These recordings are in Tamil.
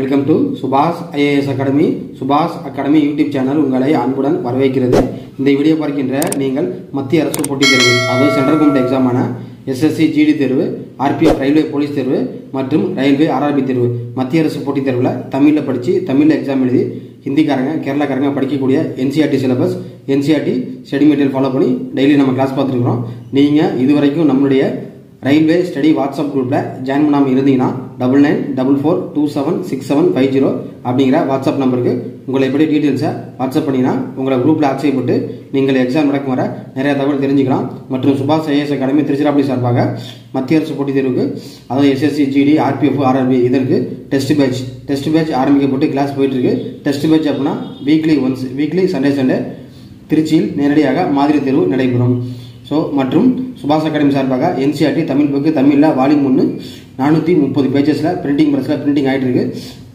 welcome to Subash IAS academy Subash academy YouTube channel உங்களை அன்புடன் வரவேற்கிறது இந்த வீடியோ பார்க்கின்ற நீங்கள் மத்திய அரசு போட்டித் தேர்வு அதாவது சென்ட்ரல் கவர்மெண்ட் எக்ஸாமான எஸ்எஸ்சி ஜிடி தேர்வு ஆர்பிஎஃப் ரயில்வே போலீஸ் தேர்வு மற்றும் ரயில்வே ஆர்ஆர்பி தேர்வு மத்திய அரசு போட்டித் தேர்வில் தமிழில் படித்து தமிழில் எக்ஸாம் எழுதி ஹிந்திக்காரங்க கேரளாக்காரங்க படிக்கக்கூடிய NCRT syllabus NCRT study material follow பண்ணி டெய்லி நம்ம கிளாஸ் பார்த்துருக்குறோம் நீங்கள் இதுவரைக்கும் நம்மளுடைய ரயில்வே ஸ்டடி வாட்ஸ்அப் குரூப்பில் ஜாயின் பண்ணாமல் இருந்தீங்கன்னா double nine double four two seven six seven five zero அப்படிங்கிற வாட்ஸ்அப் நம்பருக்கு உங்களை எப்படி டீட்டெயில்ஸை வாட்ஸ்அப் பண்ணினா உங்களை குரூப்பில் ஆட் செய்யப்பட்டு நீங்கள் எக்ஸாம் நடக்கும் வர நிறைய தகவல் தெரிஞ்சுக்கலாம் மற்றும் சுபாஷ் ஐஏஎஸ் அகாடமி திருச்சிராப்பள்ளி சார்பாக மத்திய அரசு போட்டித் தேர்வுக்கு அதாவது எஸ்எஸ்சி ஜிடி ஆர்பிஎஃப் ஆர்ஆர்பி இதற்கு டெஸ்ட் பேட்ச் டெஸ்ட் பேட்ச் ஆரம்பிக்கப்பட்டு கிளாஸ் போயிட்டு இருக்கு டெஸ்ட் பேட்ச் அப்படின்னா weekly once weekly Sunday Sunday திருச்சியில் நேரடியாக மாதிரி தேர்வு நடைபெறும் ஸோ மற்றும் சுபாஷ் அகாடமி சார்பாக என்சிஆர்டி தமிழ் புக்கு தமிழில் வால்யூம் ஒன்று நானூற்றி முப்பது பேஜஸில் பிரிண்டிங் ப்ரெஸ்ஸில் பிரிண்டிங் ஆகிட்டு இருக்கு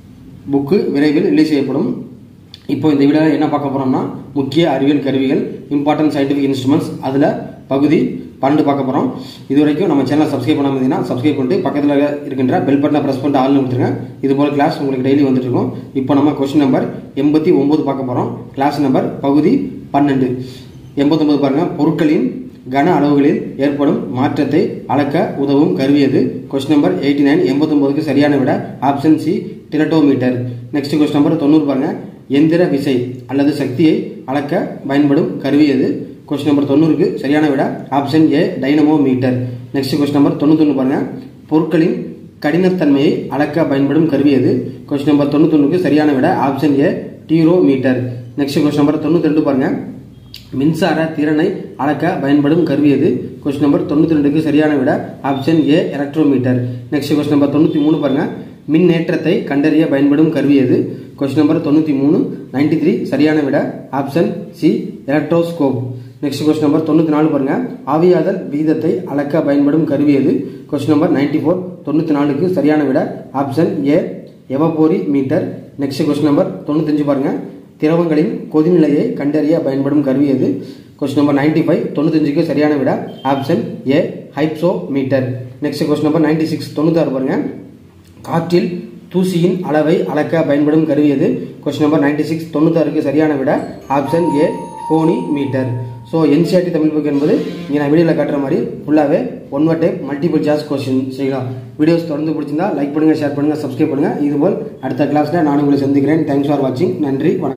புக்கு விரைவில் ரிலீஸ் செய்யப்படும் இப்போ இந்த வீடியோவில் என்ன பார்க்க போகிறோம்னா முக்கிய அறிவியல் கருவிகள் இம்பார்ட்டன்ட் சயின்டிஃபிக் இன்ஸ்ட்ருமெண்ட்ஸ் அதில் பகுதி பன்னெண்டு பார்க்க போகிறோம் இது வரைக்கும் நம்ம சேனலை சப்ஸ்கிரைப் பண்ணாமல் இருந்தீங்கன்னா சப்ஸ்கிரைப் பண்ணிட்டு பக்கத்தில் இருக்கின்ற பெல் பட்டனை ப்ரெஸ் பண்ணிட்டு ஆள்னு கொடுத்துருங்க இது போல் கிளாஸ் உங்களுக்கு டெய்லி வந்துட்டு இருக்கும் இப்போ நம்ம கொஸ்டின் நம்பர் எண்பத்தி ஒன்பது பார்க்க போகிறோம் கிளாஸ் நம்பர் பகுதி பன்னெண்டு எண்பத்தொன்பது பாருங்க பொருட்களின் கன அளவுகளில் ஏற்படும் மாற்றத்தை அளக்க உதவும் கருவி எது கொஸ்டின் நம்பர் எயிட்டி நைன் எண்பத்தொன்பதுக்கு சரியான விட ஆப்ஷன் சி டிரட்டோமீட்டர் நெக்ஸ்ட் கொஸ்டின் நம்பர் தொண்ணூறு பாருங்க எந்திர விசை அல்லது சக்தியை அளக்க பயன்படும் கருவி எது கொஸ்டின் நம்பர் தொண்ணூறுக்கு சரியான விட option A dynamo meter next question number தொண்ணூத்தொன்று பாருங்க பொருட்களின் கடினத்தன்மையை அளக்க பயன்படும் கருவி எது கொஸ்டின் நம்பர் தொண்ணூத்தொன்னுக்கு சரியான விட ஆப்ஷன் ஏ டீரோ மீட்டர் நெக்ஸ்ட் கொஸ்டின் நம்பர் தொண்ணூத்தி ரெண்டு பாருங்க மின்சார திறனை அளக்க பயன்படும் கருவி எது கொஸ்டின் நம்பர் தொண்ணூத்தி ரெண்டுக்கு சரியான விட option A electrometer next question number தொண்ணூத்தி மூணு பாருங்க மின்னேற்றத்தை கண்டறிய பயன்படும் கருவி எது கொஸ்டின் நம்பர் தொண்ணூத்தி மூணு நைன்டி த்ரீ சரியான விட option C electroscope next question number தொண்ணூத்தி நாலு பாருங்க ஆவியாதல் வீதத்தை அளக்க பயன்படும் கருவி எது கொஸ்டின் நம்பர் நைன்டி ஃபோர் தொண்ணூத்தி நாலுக்கு சரியான விட option A evaporimeter next question number தொண்ணூத்தஞ்சு பாருங்க திரவங்களின் கொதிநிலையை கண்டறிய பயன்படும் கருவி எது கொஸ்டின் நம்பர் நைன்டி ஃபைவ் தொண்ணூத்தஞ்சுக்கு சரியான விட option A hypsometer next question number ninety six தொண்ணூத்தாறு பாருங்க காற்றில் தூசியின் அளவை அளக்க பயன்படும் கருவி எது கொஸ்டின் நம்பர் நைன்டி சிக்ஸ் தொண்ணூத்தாறுக்கு சரியான விட option A konimeter so NCRT Tamil book என்பது இங்கே நான் வீடியோவில் காட்டுற மாதிரி ஃபுல்லாகவே one word type multiple choice question சரிங்களா வீடியோஸ் தொடர்ந்து பிடிச்சிருந்தா லைக் பண்ணுங்கள் ஷேர் பண்ணுங்கள் சப்ஸ்கிரைப் பண்ணுங்கள் இதுபோல் அடுத்த கிளாஸில் நான் உங்களை சந்திக்கிறேன் தேங்க்ஸ் ஃபார் வாட்சிங் நன்றி வணக்கம்